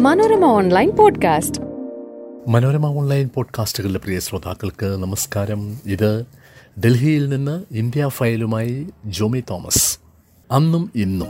Manorama online podcast Manorama online പോഡ്കാസ്റ്റുകളുടെ പ്രിയ ശ്രോതാക്കൾക്ക് നമസ്കാരം ഇത് ഡൽഹിയിൽ നിന്ന് ഇന്ത്യ ഫയലുമായി ജോമി തോമസ് അന്നും ഇന്നും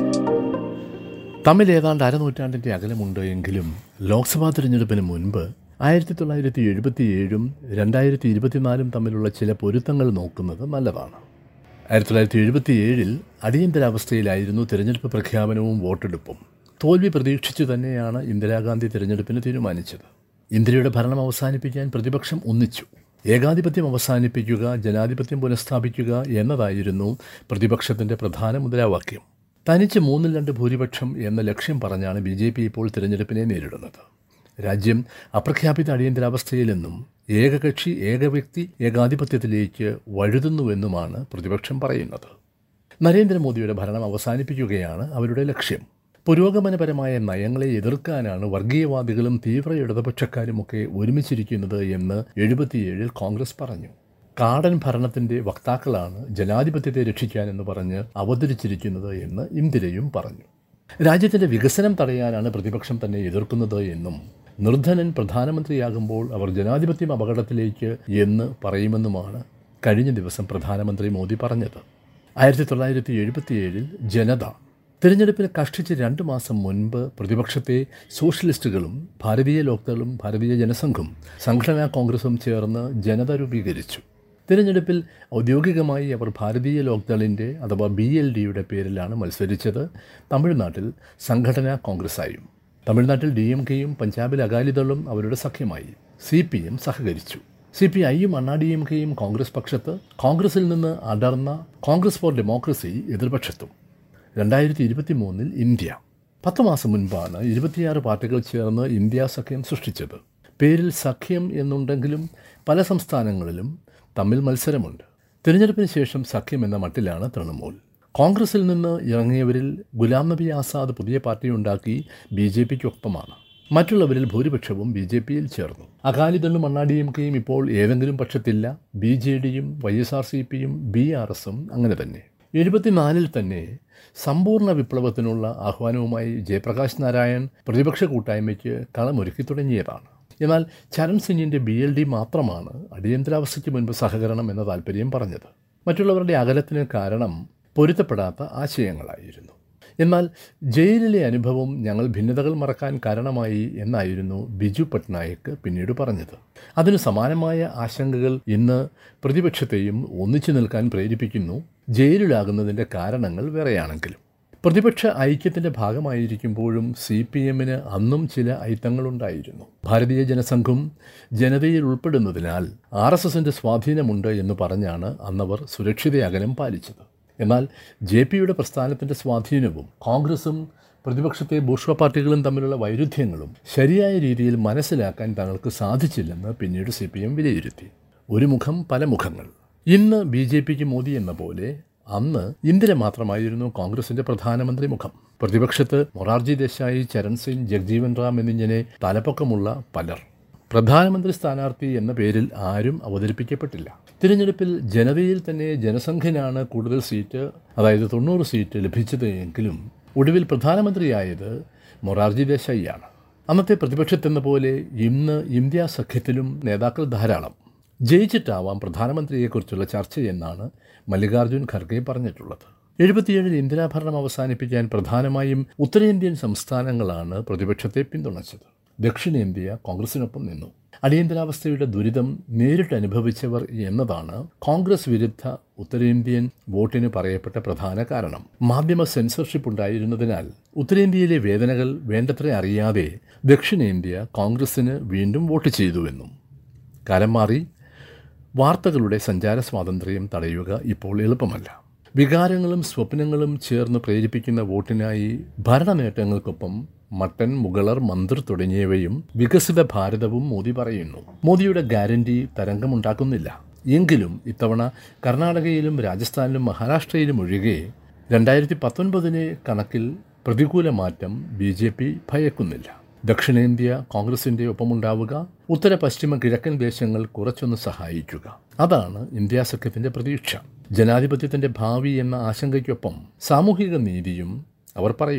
തമ്മിൽ ഏതാണ്ട് അരനൂറ്റാണ്ടിൻ്റെ അകലമുണ്ട് എങ്കിലും ലോക്സഭാ തിരഞ്ഞെടുപ്പിന് മുൻപ് ആയിരത്തി തൊള്ളായിരത്തി എഴുപത്തിയേഴും രണ്ടായിരത്തി ഇരുപത്തിനാലും തമ്മിലുള്ള ചില പൊരുത്തങ്ങൾ നോക്കുന്നത് നല്ലതാണ് ആയിരത്തി തൊള്ളായിരത്തി എഴുപത്തിയേഴിൽ അടിയന്തരാവസ്ഥയിലായിരുന്നു തിരഞ്ഞെടുപ്പ് പ്രഖ്യാപനവും വോട്ടെടുപ്പും തോൽവി പ്രതീക്ഷിച്ചു തന്നെയാണ് ഇന്ദിരാഗാന്ധി തിരഞ്ഞെടുപ്പിന് തീരുമാനിച്ചത് ഇന്ത്യയുടെ ഭരണം അവസാനിപ്പിക്കാൻ പ്രതിപക്ഷം ഒന്നിച്ചു ഏകാധിപത്യം അവസാനിപ്പിക്കുക ജനാധിപത്യം പുനഃസ്ഥാപിക്കുക എന്നതായിരുന്നു പ്രതിപക്ഷത്തിൻ്റെ പ്രധാന മുദ്രാവാക്യം തനിച്ച് മൂന്നിൽ രണ്ട് ഭൂരിപക്ഷം എന്ന ലക്ഷ്യം പറഞ്ഞാണ് ബി ജെ പി ഇപ്പോൾ തിരഞ്ഞെടുപ്പിനെ നേരിടുന്നത് രാജ്യം അപ്രഖ്യാപിത അടിയന്തരാവസ്ഥയിലെന്നും ഏകകക്ഷി ഏകവ്യക്തി ഏകാധിപത്യത്തിലേക്ക് വഴുതുന്നുവെന്നുമാണ് പ്രതിപക്ഷം പറയുന്നത് നരേന്ദ്രമോദിയുടെ ഭരണം അവസാനിപ്പിക്കുകയാണ് അവരുടെ ലക്ഷ്യം പുരോഗമനപരമായ നയങ്ങളെ എതിർക്കാനാണ് വർഗീയവാദികളും തീവ്ര ഇടതുപക്ഷക്കാരുമൊക്കെ ഒരുമിച്ചിരിക്കുന്നത് എന്ന് എഴുപത്തിയേഴിൽ കോൺഗ്രസ് പറഞ്ഞു കാടൻ ഭരണത്തിന്റെ വക്താക്കളാണ് ജനാധിപത്യത്തെ രക്ഷിക്കാനെന്ന് പറഞ്ഞ് അവതരിച്ചിരിക്കുന്നത് എന്ന് ഇന്ദിരയും പറഞ്ഞു രാജ്യത്തിന്റെ വികസനം തടയാനാണ് പ്രതിപക്ഷം തന്നെ എതിർക്കുന്നത് എന്നും നിർധനൻ പ്രധാനമന്ത്രിയാകുമ്പോൾ അവർ ജനാധിപത്യം അപകടത്തിലേക്ക് എന്ന് പറയുമെന്നുമാണ് കഴിഞ്ഞ ദിവസം പ്രധാനമന്ത്രി മോദി പറഞ്ഞത് ആയിരത്തി തൊള്ളായിരത്തി എഴുപത്തിയേഴിൽ ജനത തിരഞ്ഞെടുപ്പിന് കഷ്ടിച്ച് രണ്ട് മാസം മുൻപ് പ്രതിപക്ഷത്തെ സോഷ്യലിസ്റ്റുകളും ഭാരതീയ ലോക്ദളും ഭാരതീയ ജനസംഘും സംഘടനാ കോൺഗ്രസും ചേർന്ന് ജനത രൂപീകരിച്ചു തിരഞ്ഞെടുപ്പിൽ ഔദ്യോഗികമായി അവർ ഭാരതീയ ലോക്ദളിൻ്റെ അഥവാ ബി എൽ ഡിയുടെ പേരിലാണ് മത്സരിച്ചത് തമിഴ്നാട്ടിൽ സംഘടനാ കോൺഗ്രസ്സായും തമിഴ്നാട്ടിൽ ഡി എം കെയും പഞ്ചാബിൽ അകാലിദളും അവരുടെ സഖ്യമായി സി പി എം സഹകരിച്ചു സി പി ഐയും അണ്ണാ ഡി എം കെയും കോൺഗ്രസ് പക്ഷത്ത് കോൺഗ്രസിൽ നിന്ന് അടർന്ന കോൺഗ്രസ് ഫോർ ഡെമോക്രസി എതിർപക്ഷത്തും രണ്ടായിരത്തി ഇരുപത്തി മൂന്നിൽ ഇന്ത്യ പത്ത് മാസം മുൻപാണ് ഇരുപത്തിയാറ് പാർട്ടികൾ ചേർന്ന് ഇന്ത്യ സഖ്യം സൃഷ്ടിച്ചത് പേരിൽ സഖ്യം എന്നുണ്ടെങ്കിലും പല സംസ്ഥാനങ്ങളിലും തമ്മിൽ മത്സരമുണ്ട് തിരഞ്ഞെടുപ്പിന് ശേഷം സഖ്യം എന്ന മട്ടിലാണ് തൃണമൂൽ കോൺഗ്രസിൽ നിന്ന് ഇറങ്ങിയവരിൽ ഗുലാം നബി ആസാദ് പുതിയ പാർട്ടി ഉണ്ടാക്കി ബി ജെ പിക്കൊപ്പമാണ് മറ്റുള്ളവരിൽ ഭൂരിപക്ഷവും ബി ജെ പിയിൽ ചേർന്നു അകാലിദളും അണ്ണാ ഡി എം കെയും ഇപ്പോൾ ഏതെങ്കിലും പക്ഷത്തില്ല ബി ജെ ഡിയും വൈ എസ് ആർ സി പിയും ബി ആർ എസും അങ്ങനെ തന്നെ എഴുപത്തിനാലിൽ തന്നെ സമ്പൂർണ്ണ വിപ്ലവത്തിനുള്ള ആഹ്വാനവുമായി ജയപ്രകാശ് നാരായൺ പ്രതിപക്ഷ കൂട്ടായ്മയ്ക്ക് കളമൊരുക്കി തുടങ്ങിയതാണ് എന്നാൽ ചരൺ സിംഗിൻ്റെ ബി എൽ ഡി മാത്രമാണ് അടിയന്തരാവസ്ഥയ്ക്ക് മുൻപ് സഹകരണം എന്ന താല്പര്യം പറഞ്ഞത് മറ്റുള്ളവരുടെ അകലത്തിന് കാരണം പൊരുത്തപ്പെടാത്ത ആശയങ്ങളായിരുന്നു എന്നാൽ ജയിലിലെ അനുഭവം ഞങ്ങൾ ഭിന്നതകൾ മറക്കാൻ കാരണമായി എന്നായിരുന്നു ബിജു പട്നായക് പിന്നീട് പറഞ്ഞത് അതിന് സമാനമായ ആശങ്കകൾ ഇന്ന് പ്രതിപക്ഷത്തെയും ഒന്നിച്ചു നിൽക്കാൻ പ്രേരിപ്പിക്കുന്നു ജയിലിലാകുന്നതിൻ്റെ കാരണങ്ങൾ വേറെയാണെങ്കിലും പ്രതിപക്ഷ ഐക്യത്തിൻ്റെ ഭാഗമായിരിക്കുമ്പോഴും സി പി എമ്മിന് അന്നും ചില ഐത്തങ്ങളുണ്ടായിരുന്നു ഭാരതീയ ജനസംഘം ജനതയിൽ ഉൾപ്പെടുന്നതിനാൽ ആർ എസ് എസിൻ്റെ സ്വാധീനമുണ്ട് എന്ന് പറഞ്ഞാണ് അന്നവർ സുരക്ഷിത അകലം പാലിച്ചത് എന്നാൽ ജെ പിയുടെ പ്രസ്ഥാനത്തിൻ്റെ സ്വാധീനവും കോൺഗ്രസും പ്രതിപക്ഷത്തെ ബൂർഷ്വ പാർട്ടികളും തമ്മിലുള്ള വൈരുദ്ധ്യങ്ങളും ശരിയായ രീതിയിൽ മനസ്സിലാക്കാൻ തങ്ങൾക്ക് സാധിച്ചില്ലെന്ന് പിന്നീട് സി പി എം വിലയിരുത്തി ഒരു മുഖം പല മുഖങ്ങൾ ഇന്ന് ബി ജെ പിക്ക് മോദി എന്ന പോലെ അന്ന് ഇന്ദിര മാത്രമായിരുന്നു കോൺഗ്രസിന്റെ പ്രധാനമന്ത്രി മുഖം പ്രതിപക്ഷത്ത് മൊറാർജി ദേശായി ചരൺ സിംഗ് ജഗ്ജീവൻ റാം എന്നിങ്ങനെ തലപ്പൊക്കമുള്ള പലർ പ്രധാനമന്ത്രി സ്ഥാനാർത്ഥി എന്ന പേരിൽ ആരും അവതരിപ്പിക്കപ്പെട്ടില്ല തിരഞ്ഞെടുപ്പിൽ ജനതയിൽ തന്നെ ജനസംഘ്യനാണ് കൂടുതൽ സീറ്റ് അതായത് തൊണ്ണൂറ് സീറ്റ് ലഭിച്ചത് എങ്കിലും ഒടുവിൽ പ്രധാനമന്ത്രിയായത് മൊറാർജി ദേശായിയാണ് അന്നത്തെ പ്രതിപക്ഷത്തെന്ന പോലെ ഇന്ന് ഇന്ത്യ സഖ്യത്തിലും നേതാക്കൾ ധാരാളം ജയിച്ചിട്ടാവാം പ്രധാനമന്ത്രിയെക്കുറിച്ചുള്ള ചർച്ചയെന്നാണ് മല്ലികാർജ്ജുൻ ഖർഗെ പറഞ്ഞിട്ടുള്ളത് എഴുപത്തിയേഴിൽ ഇന്ദിരാഭരണം അവസാനിപ്പിക്കാൻ പ്രധാനമായും ഉത്തരേന്ത്യൻ സംസ്ഥാനങ്ങളാണ് പ്രതിപക്ഷത്തെ പിന്തുണച്ചത് ദക്ഷിണേന്ത്യ കോൺഗ്രസിനൊപ്പം നിന്നു അടിയന്തരാവസ്ഥയുടെ ദുരിതം നേരിട്ട് അനുഭവിച്ചവർ എന്നതാണ് കോൺഗ്രസ് വിരുദ്ധ ഉത്തരേന്ത്യൻ വോട്ടിന് പറയപ്പെട്ട പ്രധാന കാരണം മാധ്യമ സെൻസർഷിപ്പ് ഉണ്ടായിരുന്നതിനാൽ ഉത്തരേന്ത്യയിലെ വേദനകൾ വേണ്ടത്ര അറിയാതെ ദക്ഷിണേന്ത്യ കോൺഗ്രസിന് വീണ്ടും വോട്ട് ചെയ്തുവെന്നും കാലം മാറി വാർത്തകളുടെ സഞ്ചാര സ്വാതന്ത്ര്യം തടയുക ഇപ്പോൾ എളുപ്പമല്ല വികാരങ്ങളും സ്വപ്നങ്ങളും ചേർന്ന് പ്രേരിപ്പിക്കുന്ന വോട്ടിനായി ഭരണ നേട്ടങ്ങൾക്കൊപ്പം മട്ടൻ മുഗളർ മന്ദിർ തുടങ്ങിയവയും വികസിത ഭാരതവും മോദി പറയുന്നു മോദിയുടെ ഗ്യാരണ്ടി തരംഗമുണ്ടാക്കുന്നില്ല എങ്കിലും ഇത്തവണ കർണാടകയിലും രാജസ്ഥാനിലും മഹാരാഷ്ട്രയിലും ഒഴികെ രണ്ടായിരത്തി പത്തൊൻപതിനെ കണക്കിൽ പ്രതികൂല മാറ്റം ബി ജെ പി ഭയക്കുന്നില്ല ദക്ഷിണേന്ത്യ കോൺഗ്രസിന്റെ ഒപ്പമുണ്ടാവുക ഉത്തര പശ്ചിമ കിഴക്കൻ ദേശങ്ങൾ കുറച്ചൊന്ന് സഹായിക്കുക അതാണ് ഇന്ത്യ സഖ്യത്തിന്റെ പ്രതീക്ഷ ജനാധിപത്യത്തിന്റെ ഭാവി എന്ന ആശങ്കയ്ക്കൊപ്പം സാമൂഹിക നീതിയും അവർ പറയുന്നു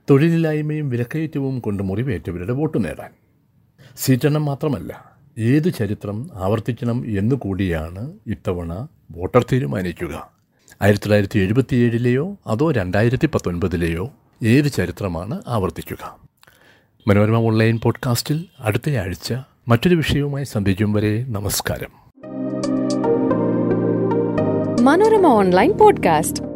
തൊഴിലില്ലായ്മയും വിലക്കയറ്റവും കൊണ്ട് മുറിവേറ്റവരുടെ വോട്ട് നേടാൻ സീറ്റെണ്ണം മാത്രമല്ല ഏത് ചരിത്രം ആവർത്തിക്കണം എന്നു കൂടിയാണ് ഇത്തവണ വോട്ടർ തീരുമാനിക്കുക ആയിരത്തി തൊള്ളായിരത്തി എഴുപത്തിയേഴിലെയോ അതോ രണ്ടായിരത്തി പത്തൊൻപതിലെയോ ഏത് ചരിത്രമാണ് ആവർത്തിക്കുക മനോരമ ഓൺലൈൻ പോഡ്കാസ്റ്റിൽ അടുത്തയാഴ്ച മറ്റൊരു വിഷയവുമായി സന്ധിക്കും വരെ നമസ്കാരം മനോരമ ഓൺലൈൻ പോഡ്കാസ്റ്റ്